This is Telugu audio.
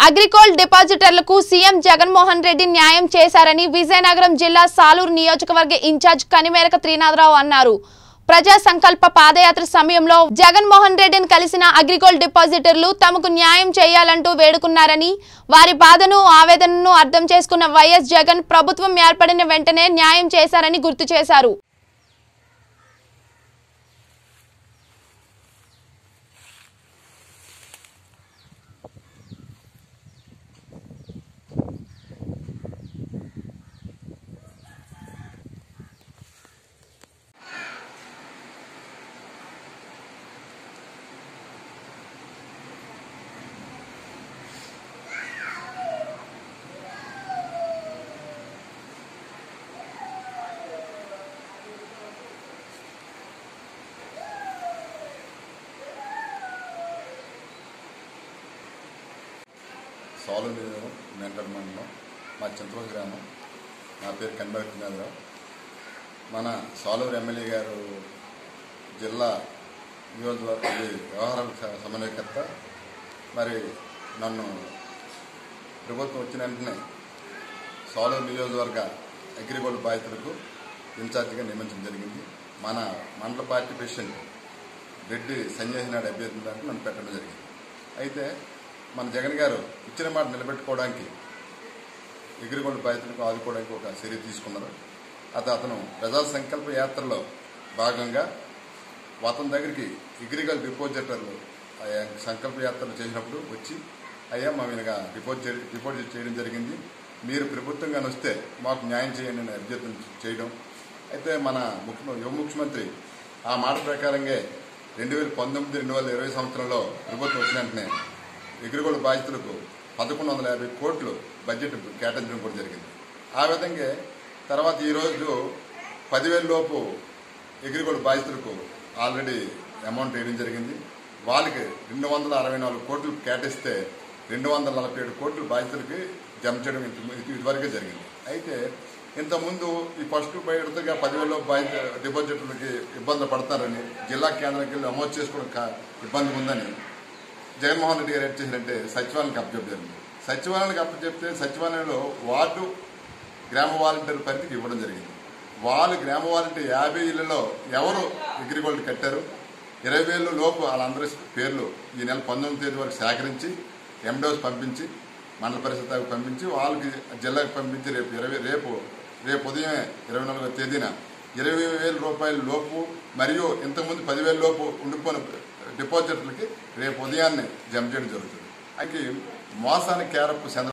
అగ్రికోల్డ్ డిపాజిటర్లకు సీఎం జగన్మోహన్ రెడ్డి న్యాయం చేశారని విజయనగరం జిల్లా సాలూరు నియోజకవర్గ ఇన్ఛార్జ్ కనిమేరక త్రినాథరావు అన్నారు ప్రజా సంకల్ప పాదయాత్ర సమయంలో జగన్మోహన్ రెడ్డిని కలిసిన అగ్రికోల్డ్ డిపాజిటర్లు తమకు న్యాయం చేయాలంటూ వేడుకున్నారని వారి బాధను ఆవేదనను అర్థం చేసుకున్న వైఎస్ జగన్ ప్రభుత్వం ఏర్పడిన వెంటనే న్యాయం చేశారని గుర్తు చేశారు సాలు నియోజకవర్గం మెంటర్ మండలం మా చింతపల్లి గ్రామం నా పేరు కనబడుతున్నారు మన సాలూరు ఎమ్మెల్యే గారు జిల్లా నియోజకవర్గ ఇది వ్యవహారాల స- సమన్వయకర్త మరి నన్ను ప్రభుత్వం వచ్చిన వెంటనే సాలూరు నియోజకవర్గ అగ్రిగోల్డ్ బాధితులకు ఇన్ఛార్జిగా నియమించడం జరిగింది మన మండల పార్టీ ప్రెసిడెంట్ రెడ్డి సంజయ్ నాయుడు అభ్యర్థి దాంట్లో నన్ను పెట్టడం జరిగింది అయితే మన జగన్ గారు ఇచ్చిన మాట నిలబెట్టుకోవడానికి ఎగిరిగొండ బాధితులకు ఆదుకోవడానికి ఒక చర్య తీసుకున్నారు అది అతను ప్రజా సంకల్ప యాత్రలో భాగంగా అతని దగ్గరికి ఎగ్రికల్ డిపాజిటర్లు ఆ సంకల్ప యాత్రలు చేసినప్పుడు వచ్చి అయ్యా మా మీదుగా డిపాజిట్ డిపాజిట్ చేయడం జరిగింది మీరు ప్రభుత్వంగా వస్తే మాకు న్యాయం చేయండి అని అభ్యర్థన చేయడం అయితే మన ముఖ్య యువ ముఖ్యమంత్రి ఆ మాట ప్రకారంగా రెండు వేల పంతొమ్మిది రెండు వేల ఇరవై సంవత్సరంలో ప్రభుత్వం వచ్చిన వెంటనే ఎగురుగోడు బాధితులకు పదకొండు వందల యాభై కోట్లు బడ్జెట్ కేటాయించడం కూడా జరిగింది ఆ విధంగా తర్వాత ఈరోజు పదివేల లోపు ఎగిరిగోడు బాధితులకు ఆల్రెడీ అమౌంట్ వేయడం జరిగింది వాళ్ళకి రెండు వందల అరవై నాలుగు కోట్లు కేటాయిస్తే రెండు వందల నలభై ఏడు కోట్లు బాధితులకి జమ చేయడం ఇంత ఇదివరకే జరిగింది అయితే ఇంతకుముందు ఈ ఫస్ట్ బయటగా పదివేల బాధిత డిపాజిటర్లకి ఇబ్బందులు పడతారని జిల్లా కేంద్రానికి వెళ్ళి నమోదు చేసుకోవడం కా- ఇబ్బంది ఉందని జగన్మోహన్ రెడ్డి గారు ఏం చేశారంటే సచివాలయానికి అప్పచెప్పారు సచివాలయానికి అప్పచెప్తే సచివాలయంలో వార్డు గ్రామ వాలంటీర్ పరిధికి ఇవ్వడం జరిగింది వాళ్ళు గ్రామ వాలంటీర్ యాభై ఇళ్లలో ఎవరు అగ్రిగోల్డ్ కట్టారు ఇరవై వేల లోపు వాళ్ళందరి పేర్లు ఈ నెల పంతొమ్మిది తేదీ వరకు సేకరించి ఎండోస్ పంపించి మండల పరిషత్కు పంపించి వాళ్ళకి జిల్లాకు పంపించి రేపు ఇరవై రేపు రేపు ఉదయం ఇరవై నాలుగో తేదీన ఇరవై వేల రూపాయల లోపు మరియు ఇంతకుముందు పదివేల లోపు ఉండిపోయిన డిపాజిట్లకి రేపు ఉదయాన్నే జమ చేయడం జరుగుతుంది అయితే మోసానికి కేరపు చంద్ర